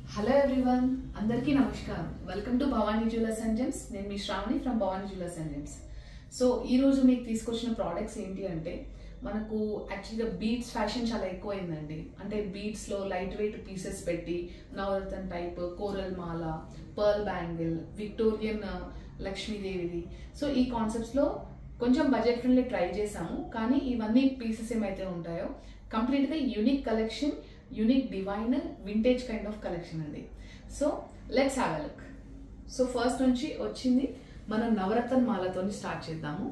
hello everyone అందరికీ నమస్కారం welcome to Bhavani jewellers and gems నేను మీ Sravani from Bhavani jewellers and gems so ఈ రోజు మీకు తీసుకొచ్చిన ప్రోడక్ట్స్ ఏంటి అంటే మనకు యాక్చువల్గా బీడ్స్ ఫ్యాషన్ చాలా ఎక్కువైందండి అంటే బీడ్స్లో లైట్ వెయిట్ పీసెస్ పెట్టి నవరత్న టైప్ కోరల్ మాల పర్ల్ బ్యాంగిల్ విక్టోరియన్ లక్ష్మీదేవిది సో ఈ కాన్సెప్ట్స్లో కొంచెం బడ్జెట్ ఫ్రెండ్లీ ట్రై చేసాము కానీ ఇవన్నీ పీసెస్ ఏమైతే ఉంటాయో కంప్లీట్గా unique collection unique divine vintage kind of collection అండి so let's have a look so first నుంచి వచ్చింది మనం నవరత్న మాలతో స్టార్ట్ చేద్దాము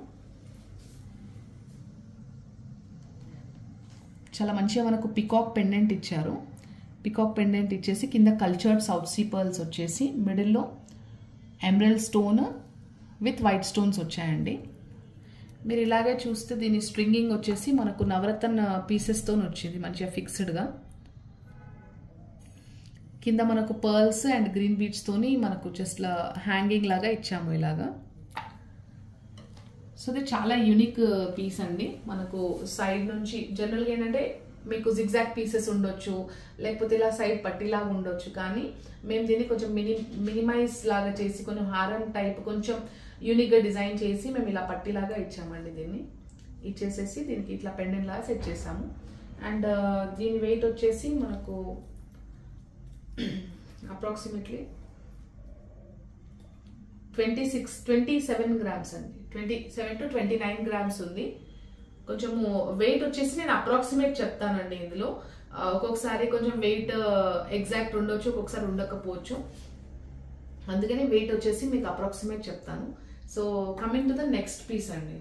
చాలా మంచిగా మనకు పికాక్ పెండెంట్ ఇచ్చారు పికాక్ పెండెంట్ ఇచ్చేసి కింద కల్చర్డ్ సౌత్ సీ పర్ల్స్ వచ్చేసి మిడిల్లో emerald stone with white stones వచ్చాయండి మీరు ఇలాగే చూస్తే దీని స్ట్రింగింగ్ వచ్చేసి మనకు నవరత్న పీసెస్తో వచ్చింది మంచిగా ఫిక్స్డ్గా కింద మనకు పర్ల్స్ అండ్ గ్రీన్ బీడ్స్తోని మనకు జస్ట్ హ్యాంగింగ్ లాగా ఇచ్చాము ఇలాగా సో ఇది చాలా యూనిక్ పీస్ అండి మనకు సైడ్ నుంచి జనరల్గా ఏంటంటే మీకు జిగ్జాక్ పీసెస్ ఉండొచ్చు లేకపోతే ఇలా సైడ్ పట్టిలాగా ఉండొచ్చు కానీ మేము దీన్ని కొంచెం మిని మినిమైజ్ లాగా చేసి కొంచెం హారం టైప్ కొంచెం యూనిక్గా డిజైన్ చేసి మేము ఇలా పట్టిలాగా ఇచ్చామండి దీన్ని ఇచ్చేసేసి దీనికి ఇట్లా పెండెంట్ లాగా సెట్ చేసాము అండ్ దీని వెయిట్ వచ్చేసి మనకు approximately twenty six twenty seven grams అండి twenty seven to twenty nine grams ఉంది కొంచెము వెయిట్ వచ్చేసి నేను అప్రాక్సిమేట్ చెప్తానండి ఇందులో ఒక్కొక్కసారి కొంచెం వెయిట్ ఎగ్జాక్ట్ ఉండొచ్చు ఒక్కొక్కసారి ఉండకపోవచ్చు అందుకని వెయిట్ వచ్చేసి మీకు అప్రాక్సిమేట్ చెప్తాను so coming to the next piece అండి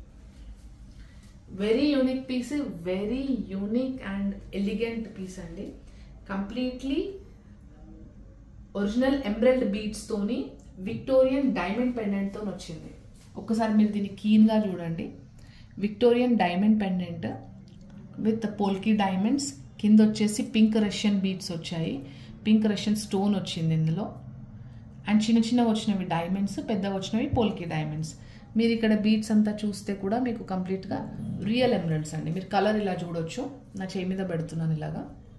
very unique piece very unique and elegant piece అండి కంప్లీట్లీ ఒరిజినల్ ఎంబ్రెల్డ్ బీడ్స్ తోని విక్టోరియన్ డైమండ్ పెండెంట్తో వచ్చింది ఒక్కసారి మీరు దీన్ని కీన్గా చూడండి Victorian diamond pendant with polki diamonds కింద వచ్చేసి పింక్ రష్యన్ బీడ్స్ వచ్చాయి పింక్ రష్యన్ స్టోన్ వచ్చింది ఇందులో అండ్ చిన్న చిన్న వచ్చినవి డైమండ్స్ పెద్ద వచ్చినవి పోల్కీ డైమండ్స్ మీరు ఇక్కడ బీడ్స్ అంతా చూస్తే కూడా మీకు కంప్లీట్గా రియల్ ఎమరల్డ్స్ అండి మీరు కలర్ ఇలా చూడొచ్చు నా చేయి మీద పెడుతున్నాను ఇలాగా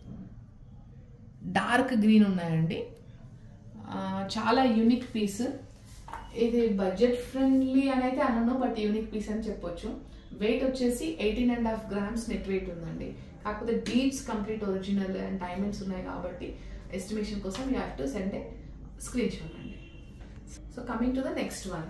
డార్క్ గ్రీన్ ఉన్నాయండి చాలా యూనిక్ పీస్ ఇది బడ్జెట్ ఫ్రెండ్లీ అని అయితే అనను బట్ యూనిక్ పీస్ అని చెప్పొచ్చు వెయిట్ వచ్చేసి eighteen and half grams net weight ఉందండి కాకపోతే beads complete original and diamonds ఉన్నాయి కాబట్టి ఎస్టిమేషన్ కోసం you have to send a screenshot అండి so coming to the next one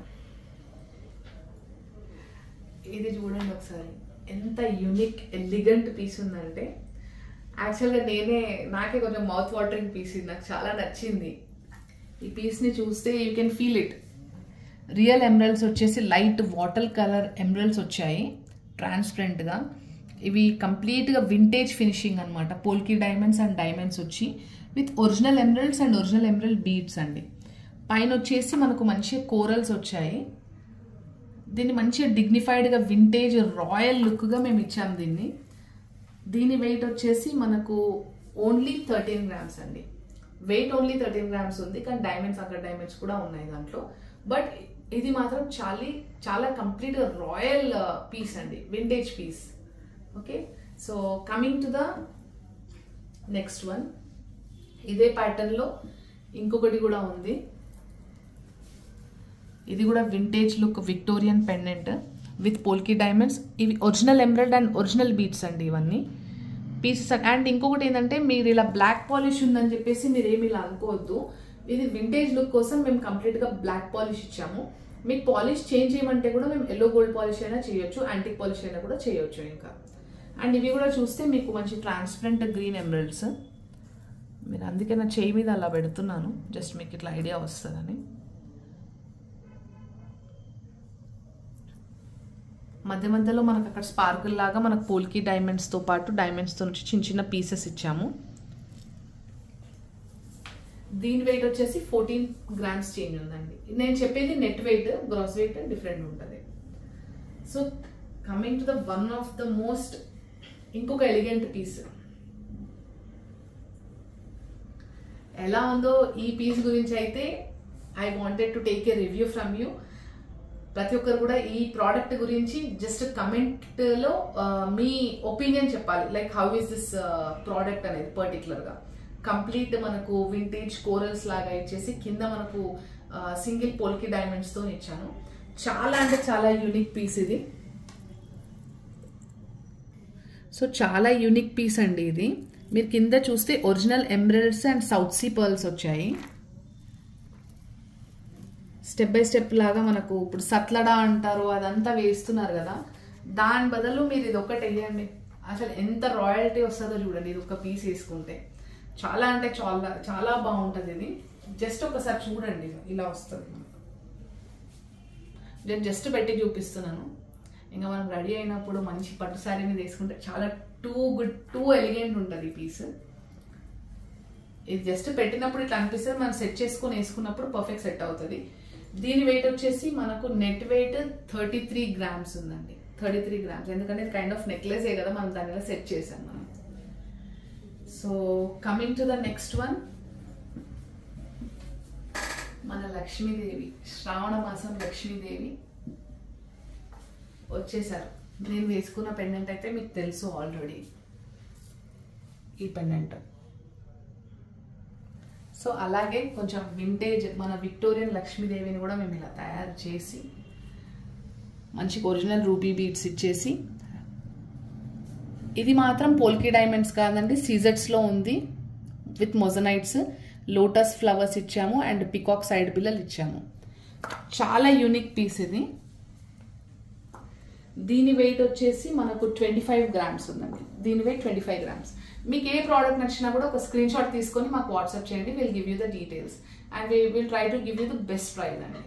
ఇది చూడండి ఒకసారి ఎంత యూనిక్ ఎలిగెంట్ పీస్ ఉందంటే యాక్చువల్గా నేనే నాకే కొంచెం మౌత్ వాటరింగ్ పీస్ ఇది నాకు చాలా నచ్చింది ఈ పీస్ని చూస్తే you can feel it real emeralds వచ్చేసి లైట్ వాటర్ కలర్ ఎమరల్స్ వచ్చాయి ట్రాన్స్పరెంట్గా ఇవి కంప్లీట్గా వింటేజ్ ఫినిషింగ్ అనమాట పోల్కీ డైమండ్స్ అండ్ డైమండ్స్ వచ్చి with original emeralds and original emerald beads అండి పైన వచ్చేసి మనకు మంచిగా కోరల్స్ వచ్చాయి దీన్ని మంచిగా డిగ్నిఫైడ్గా వింటేజ్ రాయల్ లుక్గా మేము ఇచ్చాము దీన్ని దీని వెయిట్ వచ్చేసి మనకు ఓన్లీ థర్టీన్ గ్రామ్స్ అండి వెయిట్ ఓన్లీ థర్టీన్ గ్రామ్స్ ఉంది కానీ డైమండ్స్ అక్కడ డైమండ్స్ కూడా ఉన్నాయి దాంట్లో బట్ ఇది మాత్రం చాలా చాలా కంప్లీట్గా రాయల్ పీస్ అండి vintage piece okay so coming to the next one ఇదే ప్యాటర్న్లో ఇంకొకటి కూడా ఉంది ఇది కూడా vintage look Victorian pendant with polki diamonds ఇవి original emerald and original beads అండి ఇవన్నీ పీసెస్ అండ్ ఇంకొకటి ఏంటంటే మీరు ఇలా బ్లాక్ పాలిష్ ఉందని చెప్పేసి మీరు ఏమి ఇలా అనుకోవద్దు ఇది వింటేజ్ లుక్ కోసం మేము కంప్లీట్గా బ్లాక్ పాలిష్ ఇచ్చాము మీకు పాలిష్ చేంజ్ చేయమంటే కూడా మేము ఎల్లో గోల్డ్ పాలిష్ అయినా చేయొచ్చు యాంటిక్ పాలిష్ అయినా కూడా చేయొచ్చు ఇంకా అండ్ ఇవి కూడా చూస్తే మీకు మంచి ట్రాన్స్పరెంట్ గ్రీన్ ఎమరల్డ్స్ మీరు అందుకే నా చేయి మీద అలా పెడుతున్నాను జస్ట్ మీకు ఇట్లా ఐడియా వస్తుందని మధ్య మధ్యలో మనకు అక్కడ స్పార్కుల్ లాగా మనకు పోల్కీ డైమండ్స్తో పాటు డైమండ్స్తో నుంచి చిన్న చిన్న పీసెస్ ఇచ్చాము దీని వెయిట్ వచ్చేసి ఫోర్టీన్ గ్రామ్స్ చేంజ్ ఉందండి నేను చెప్పేది net weight gross weight different ఉంటుంది so coming to the one of the most ఇంకొక ఎలిగెంట్ పీస్ ఎలా ఉందో ఈ పీస్ గురించి అయితే I wanted to take a review from you ప్రతి ఒక్కరు కూడా ఈ ప్రోడక్ట్ గురించి జస్ట్ కమెంట్లో మీ ఒపీనియన్ చెప్పాలి like how is this product అనేది పర్టికులర్గా కంప్లీట్ మనకు వింటేజ్ కోరల్స్ లాగా ఇచ్చేసి కింద మనకు సింగిల్ పోల్కి డైమండ్స్ తో ఇచ్చాను చాలా అంటే చాలా యూనిక్ పీస్ ఇది సో చాలా యూనిక్ పీస్ అండి ఇది మీరు కింద చూస్తే original emeralds and South Sea pearls వచ్చాయి స్టెప్ బై స్టెప్ లాగా మనకు ఇప్పుడు సత్లడా అంటారు అదంతా వేస్తున్నారు కదా దాని బదులు మీరు ఇది ఒక్కటి వేయండి అసలు ఎంత రాయల్టీ వస్తుందో చూడండి ఇది ఒక పీస్ వేసుకుంటే చాలా అంటే చాలా చాలా బాగుంటుంది ఇది జస్ట్ ఒకసారి చూడండి ఇలా వస్తుంది మనకు నేను జస్ట్ పెట్టి చూపిస్తున్నాను ఇంకా మనం రెడీ అయినప్పుడు మంచి పట్టు శారీ మీద వేసుకుంటే చాలా టూ గుడ్ టూ ఎలిగెంట్ ఉంటుంది ఈ పీస్ ఇది జస్ట్ పెట్టినప్పుడు ఇట్లా అనిపిస్తుంది మనం సెట్ చేసుకొని వేసుకున్నప్పుడు పర్ఫెక్ట్ సెట్ అవుతుంది దీని వెయిట్ వచ్చేసి మనకు net weight thirty three grams ఉందండి థర్టీ త్రీ గ్రామ్స్ ఎందుకంటే ఇది కైండ్ ఆఫ్ నెక్లెసే కదా మనం దానిలో సెట్ చేసాం మనం so coming to the next one మన లక్ష్మీదేవి శ్రావణ మాసం లక్ష్మీదేవి వచ్చేసారు నేను వేసుకున్న పెండెంట్ అయితే మీకు తెలుసు ఆల్రెడీ ఈ పెండెంట్ సో అలాగే కొంచెం వింటేజ్ మన విక్టోరియన్ లక్ష్మీదేవిని కూడా మేము ఇలా తయారు చేసి మంచి ఒరిజినల్ రూబీ బీడ్స్ ఇచ్చేసి ఇది మాత్రం పోల్కీ డైమండ్స్ కాదండి సీజర్స్లో ఉంది విత్ మొజనైట్స్ లోటస్ ఫ్లవర్స్ ఇచ్చాము అండ్ పికాక్ సైడ్ పిల్లలు ఇచ్చాము చాలా యూనిక్ పీస్ ఇది దీని వెయిట్ వచ్చేసి మనకు ట్వంటీ ఫైవ్ గ్రామ్స్ ఉందండి దీని వెయిట్ ట్వంటీ ఫైవ్ గ్రామ్స్ మీకు ఏ ప్రోడక్ట్ నచ్చినా కూడా ఒక స్క్రీన్ షాట్ తీసుకొని మాకు వాట్సాప్ చేయండి will give you the details and we will try to give you the best price అండి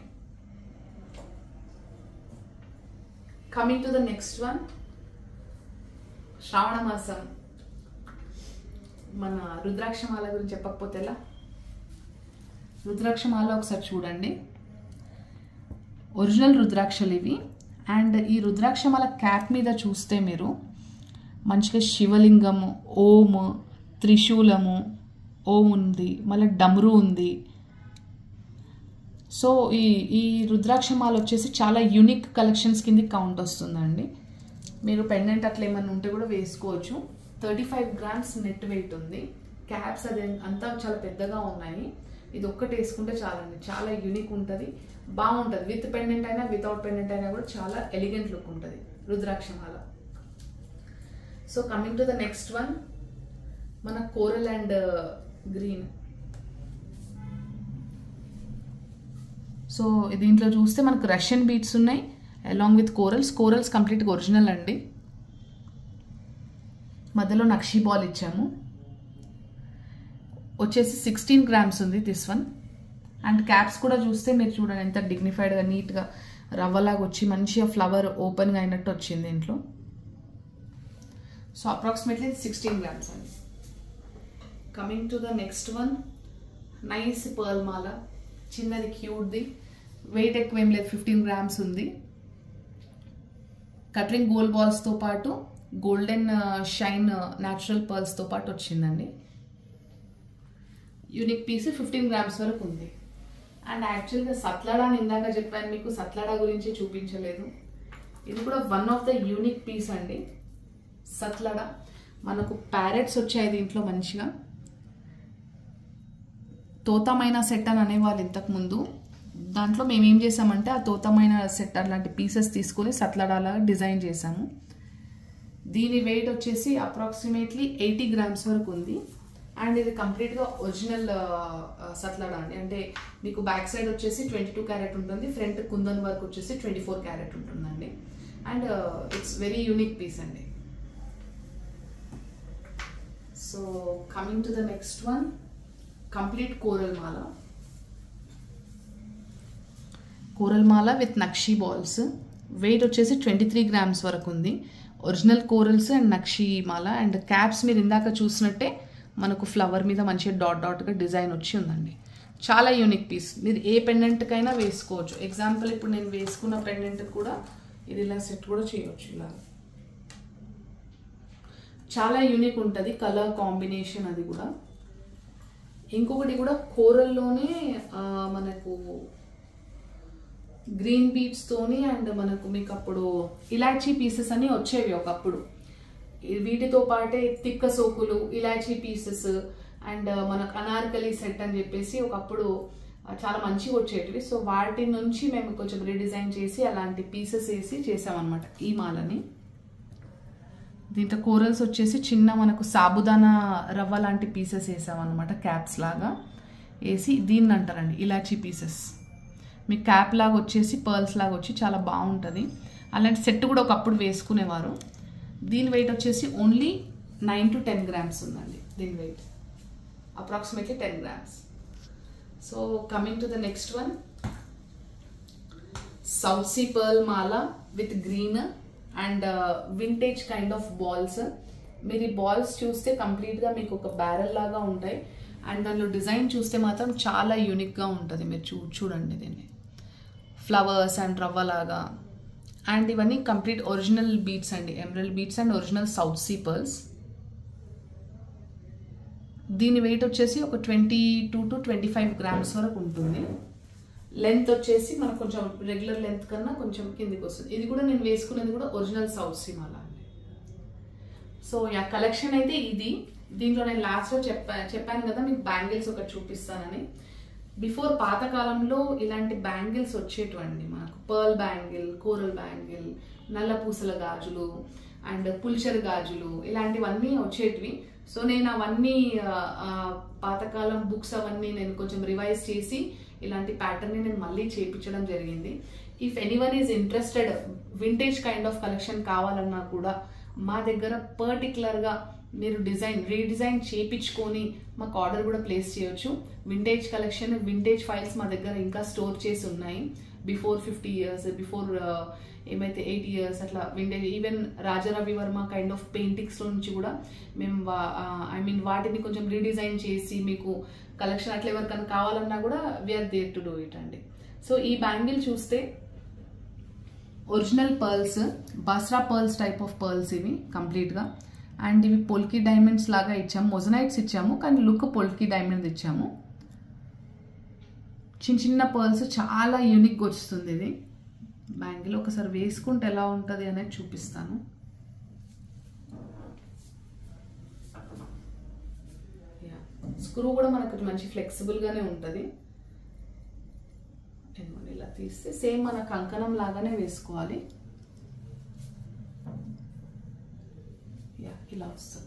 coming to the next one Shravana మాసం మన రుద్రాక్షమాల గురించి చెప్పకపోతే ఎలా రుద్రాక్షమాల ఒకసారి చూడండి ఒరిజినల్ రుద్రాక్షలు ఇవి అండ్ ఈ రుద్రాక్షమాల క్యాప్ మీద చూస్తే మీరు మంచిగా శివలింగము ఓము త్రిశూలము ఓం ఉంది మళ్ళీ డమరు ఉంది సో ఈ ఈ రుద్రాక్షమాల వచ్చేసి చాలా యూనిక్ కలెక్షన్స్ కింద కౌంట్ వస్తుందండి మీరు పెండెంట్ అట్లా ఏమన్నా ఉంటే కూడా వేసుకోవచ్చు thirty five grams net weight ఉంది క్యాప్స్ అది అంతా చాలా పెద్దగా ఉన్నాయి ఇది ఒక్కటి వేసుకుంటే చాలండి చాలా యూనిక్ ఉంటుంది బాగుంటుంది విత్ పెండెంట్ అయినా వితౌట్ పెండెంట్ అయినా కూడా చాలా ఎలిగెంట్ లుక్ ఉంటుంది rudraksha mala so coming to the next one మన కోరల్ అండ్ గ్రీన్ సో దీంట్లో చూస్తే మనకు రష్యన్ బీట్స్ ఉన్నాయి అలాంగ్ విత్ కోరల్స్ కోరల్స్ కంప్లీట్గా ఒరిజినల్ అండి మధ్యలో నక్షీ బాల్ ఇచ్చాము వచ్చేసి సిక్స్టీన్ గ్రామ్స్ ఉంది దిస్ వన్ అండ్ క్యాప్స్ కూడా చూస్తే మీరు చూడండి ఎంత డిగ్నిఫైడ్గా నీట్గా రవ్వలాగా వచ్చి మంచిగా ఫ్లవర్ ఓపెన్గా అయినట్టు వచ్చింది దీంట్లో సో అప్రాక్సిమేట్లీ సిక్స్టీన్ గ్రామ్స్ అండి coming to the next one nice pearl మాల చిన్నది క్యూట్ది వెయిట్ ఎక్కువ ఏం లేదు ఫిఫ్టీన్ గ్రామ్స్ ఉంది కట్రింగ్ గోల్డ్ బాల్స్తో పాటు గోల్డెన్ షైన్ న్యాచురల్ పర్ల్స్తో పాటు వచ్చిందండి యూనిక్ పీస్ ఫిఫ్టీన్ గ్రామ్స్ వరకు ఉంది అండ్ యాక్చువల్గా సత్లాడా అని ఇందాక చెప్పాను మీకు సత్లాడా గురించి చూపించలేదు ఇది కూడా one of the unique piece అండి సత్లడా మనకు ప్యారెట్స్ వచ్చాయి దీంట్లో మంచిగా తోతమైన సెట్ అని అనేవాళ్ళు ఇంతకుముందు దాంట్లో మేము ఏం చేసామంటే ఆ తోతమైన సెట్ అలాంటి పీసెస్ తీసుకొని సత్లడాలాగా డిజైన్ చేసాము దీని వెయిట్ వచ్చేసి అప్రాక్సిమేట్లీ ఎయిటీ గ్రామ్స్ వరకు ఉంది అండ్ ఇది కంప్లీట్గా ఒరిజినల్ సత్లడా అండి అంటే మీకు బ్యాక్ సైడ్ వచ్చేసి ట్వంటీ టూ క్యారెట్ ఉంటుంది ఫ్రంట్ కుందన్ వర్క్ వచ్చేసి ట్వంటీ ఫోర్ క్యారెట్ ఉంటుందండి and it's very unique piece అండి so coming to the next one complete coral మాల కోరల్ మాల విత్ నక్షీ బాల్స్ వెయిట్ వచ్చేసి ట్వంటీ త్రీ గ్రామ్స్ వరకు ఉంది ఒరిజినల్ కోరల్స్ అండ్ నక్షీ మాల అండ్ క్యాప్స్ మీరు ఇందాక చూసినట్టే మనకు ఫ్లవర్ మీద మంచిగా డాట్ డాట్గా డిజైన్ వచ్చి ఉందండి చాలా యూనిక్ పీస్ మీరు ఏ పెండెంట్కైనా వేసుకోవచ్చు ఎగ్జాంపుల్ ఇప్పుడు నేను వేసుకున్న పెండెంట్ కూడా ఇది ఇలా సెట్ కూడా చేయవచ్చు ఇలా చాలా యూనిక్ ఉంటుంది కలర్ కాంబినేషన్ అది కూడా ఇంకొకటి కూడా కోరల్లోనే ఆ, మనకు గ్రీన్ బీట్స్ తోని అండ్ మనకు మీకు అప్పుడు ఇలాచీ పీసెస్ అని వచ్చేవి ఒకప్పుడు ఈ వీటితో పాటే తిక్క సోకులు ఇలాచీ పీసెస్ అండ్ మనకు అనార్కలి సెట్ అని చెప్పేసి ఒకప్పుడు ఆ, చాలా మంచిగా వచ్చేటివి సో వాటి నుంచి మేము కొంచెం రీడిజైన్ చేసి అలాంటి పీసెస్ వేసి చేసామన్నమాట ఈ మాలని దీంతో కోరల్స్ వచ్చేసి చిన్న మనకు సాబుదానా రవ్వ లాంటి పీసెస్ వేసామన్నమాట క్యాప్స్ లాగా వేసి దీన్ని అంటారండి ఇలాచీ పీసెస్ మీ క్యాప్ లాగా వచ్చేసి పర్ల్స్ లాగా వచ్చి చాలా బాగుంటుంది అలాంటి సెట్ కూడా ఒకప్పుడు వేసుకునేవారు దీని వెయిట్ వచ్చేసి only nine to ten grams ఉందండి దీని weight approximately ten grams so coming to the next one South Sea pearl మాల with green and vintage kind of balls మీరు ఈ బాల్స్ చూస్తే కంప్లీట్గా మీకు ఒక బ్యారెల్ లాగా ఉంటాయి అండ్ దానిలో డిజైన్ చూస్తే మాత్రం చాలా యూనిక్గా ఉంటుంది మీరు చూ చూడండి దీన్ని ఫ్లవర్స్ అండ్ రవ్వలాగా అండ్ ఇవన్నీ కంప్లీట్ ఒరిజినల్ బీట్స్ అండి emerald beads and original South Sea pearls దీని వెయిట్ వచ్చేసి ఒక twenty two to twenty five grams వరకు ఉంటుంది లెంత్ వచ్చేసి మనకు కొంచెం రెగ్యులర్ లెంత్ కన్నా కొంచెం కిందికి వస్తుంది ఇది కూడా నేను వేసుకునేది కూడా ఒరిజినల్ సౌత్ సీమ్ అలా అండి సో యా కలెక్షన్ అయితే ఇది దీంట్లో నేను లాస్ట్లో చెప్పా చెప్పాను కదా మీకు బ్యాంగిల్స్ ఒకటి చూపిస్తానని బిఫోర్ పాతకాలంలో ఇలాంటి బ్యాంగిల్స్ వచ్చేటివండి మనకు పర్ల్ బ్యాంగిల్ కోరల్ బ్యాంగిల్ నల్ల పూసల గాజులు అండ్ పుల్చర్ గాజులు ఇలాంటివన్నీ వచ్చేటివి సో నేను అవన్నీ ఆ, ఆ, పాతకాలం బుక్స్ అవన్నీ నేను కొంచెం రివైజ్ చేసి ఇలాంటి ప్యాటర్న్ని నేను మళ్ళీ చేయించడం జరిగింది if anyone is interested vintage kind of collection కావాలన్నా కూడా మా దగ్గర పర్టికులర్గా మీరు డిజైన్ రీడిజైన్ చేయించుకొని మాకు ఆర్డర్ కూడా ప్లేస్ చేయొచ్చు వింటేజ్ కలెక్షన్ వింటేజ్ ఫైల్స్ మా దగ్గర ఇంకా స్టోర్ చేసి ఉన్నాయి బిఫోర్ ఫిఫ్టీ ఇయర్స్ బిఫోర్ ఏమైతే ఎయిట్ ఇయర్స్ అట్లా vintage even Raja Ravi Varma kind of పెయింటింగ్స్లో నుంచి కూడా మేము ఐ మీన్ వాటిని కొంచెం రీడిజైన్ చేసి మీకు కలెక్షన్ అట్లా ఎవరికైనా కావాలన్నా కూడా we are there to do it అండి సో ఈ బ్యాంగిల్ చూస్తే original pearls Basra pearls type of pearls ఇవి కంప్లీట్గా అండ్ ఇవి పొల్కి డైమండ్స్ లాగా ఇచ్చాము మొజనైట్స్ ఇచ్చాము కానీ లుక్ పొల్కి డైమండ్ ఇచ్చాము చిన్న చిన్న పర్ల్స్ చాలా యూనిక్గా వస్తుంది ఇది బ్యాంగిల్ ఒకసారి వేసుకుంటే ఎలా ఉంటుంది అనేది చూపిస్తాను స్క్రూ కూడా మనకు మంచి ఫ్లెక్సిబుల్గానే ఉంటుంది ఇదిగోండి ఇలా తీస్తే సేమ్ మన కంకణం లాగానే వేసుకోవాలి యా ఇలా వస్తుంది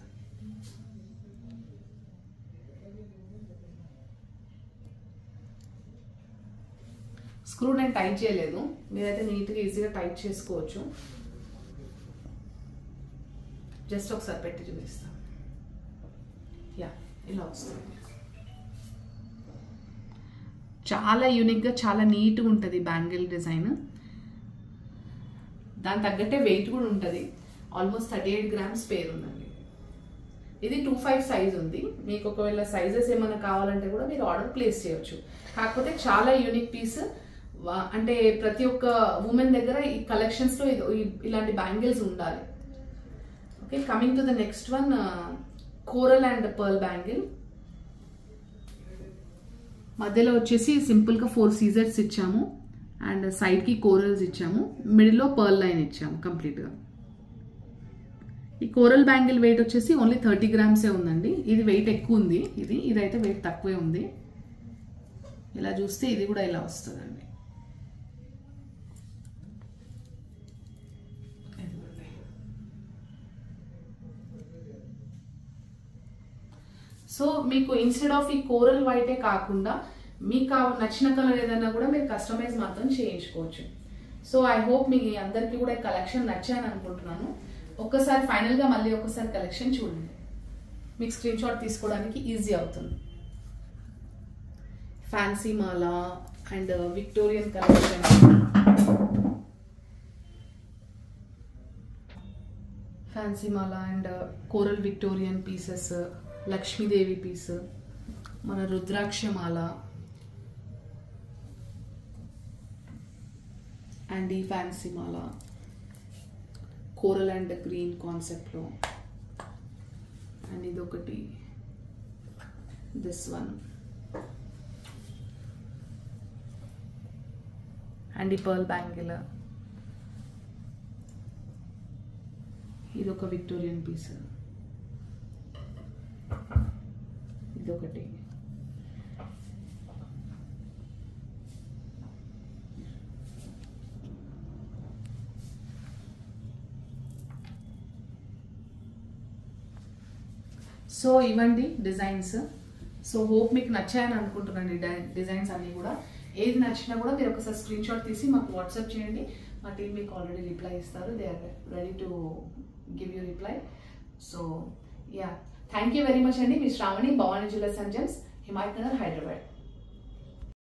స్క్రూ నేను టైట్ చేయలేదు మీరైతే నీట్గా ఈజీగా టైట్ చేసుకోవచ్చు జస్ట్ ఒకసారి పెట్టి చూపిస్తాను యా ఇలా వస్తుంది చాలా యూనిక్గా చాలా నీట్గా ఉంటుంది బ్యాంగిల్ డిజైన్ దాని తగ్గట్టే వెయిట్ కూడా ఉంటుంది ఆల్మోస్ట్ థర్టీ ఎయిట్ గ్రామ్స్ పేరు ఉందండి ఇది టూ ఫైవ్ సైజ్ ఉంది మీకు ఒకవేళ సైజెస్ ఏమైనా కావాలంటే కూడా మీరు ఆర్డర్ ప్లేస్ చేయొచ్చు కాకపోతే చాలా యూనిక్ పీస్ అంటే ప్రతి ఒక్క ఉమెన్ దగ్గర ఈ కలెక్షన్స్లో ఇలాంటి బ్యాంగిల్స్ ఉండాలి okay coming to the next one coral and pearl bangle మధ్యలో వచ్చేసి సింపుల్గా ఫోర్ సీజర్స్ ఇచ్చాము అండ్ సైడ్కి కోరల్స్ ఇచ్చాము మిడిల్లో పర్ల్ లైన్ ఇచ్చాము కంప్లీట్గా ఈ కోరల్ బ్యాంగిల్ వెయిట్ వచ్చేసి ఓన్లీ థర్టీ గ్రామ్సే ఉందండి ఇది వెయిట్ ఎక్కువ ఉంది ఇది ఇదైతే వెయిట్ తక్కువే ఉంది ఇలా చూస్తే ఇది కూడా ఇలా వస్తుందండి సో మీకు ఇన్స్టెడ్ ఆఫ్ ఈ కోరల్ వైటే కాకుండా మీకు కావ- నచ్చిన కలర్ ఏదైనా కూడా మీరు కస్టమైజ్ మాత్రం చేయించుకోవచ్చు సో ఐ హోప్ మీకు అందరికీ కూడా ఈ కలెక్షన్ నచ్చాను అనుకుంటున్నాను ఒక్కసారి ఫైనల్గా మళ్ళీ ఒక్కసారి కలెక్షన్ చూడండి మీకు స్క్రీన్ షాట్ తీసుకోవడానికి ఈజీ అవుతుంది ఫ్యాన్సీ మాల అండ్ విక్టోరియన్ కలెక్షన్ ఫ్యాన్సీ మాల and coral Victorian pieces Lakshmidevi piece మన రుద్రాక్ష మాల అండ్ ఈ ఫ్యాన్సీ మాల కోరల్ అండ్ గ్రీన్ కాన్సెప్ట్లో అండ్ ఇదొకటి దిస్ వన్ అండ్ ఈ పర్ల్ బ్యాంగిల్ ఇది ఒక విక్టోరియన్ పీస్ ఇది ఒకటి సో ఇవ్వండి డిజైన్స్ సో హోప్ మీకు నచ్చాయని అనుకుంటున్నాను ఈ డై- డిజైన్స్ అన్నీ కూడా ఏది నచ్చినా కూడా మీరు ఒకసారి స్క్రీన్ షాట్ తీసి మాకు వాట్సాప్ చేయండి మా టీం మీకు ఆల్రెడీ రిప్లై ఇస్తారు they are ready to give you reply so ya thank you very much అండి మీ Sravani Bhavani jewellers and gems Himayat Nagar Hyderabad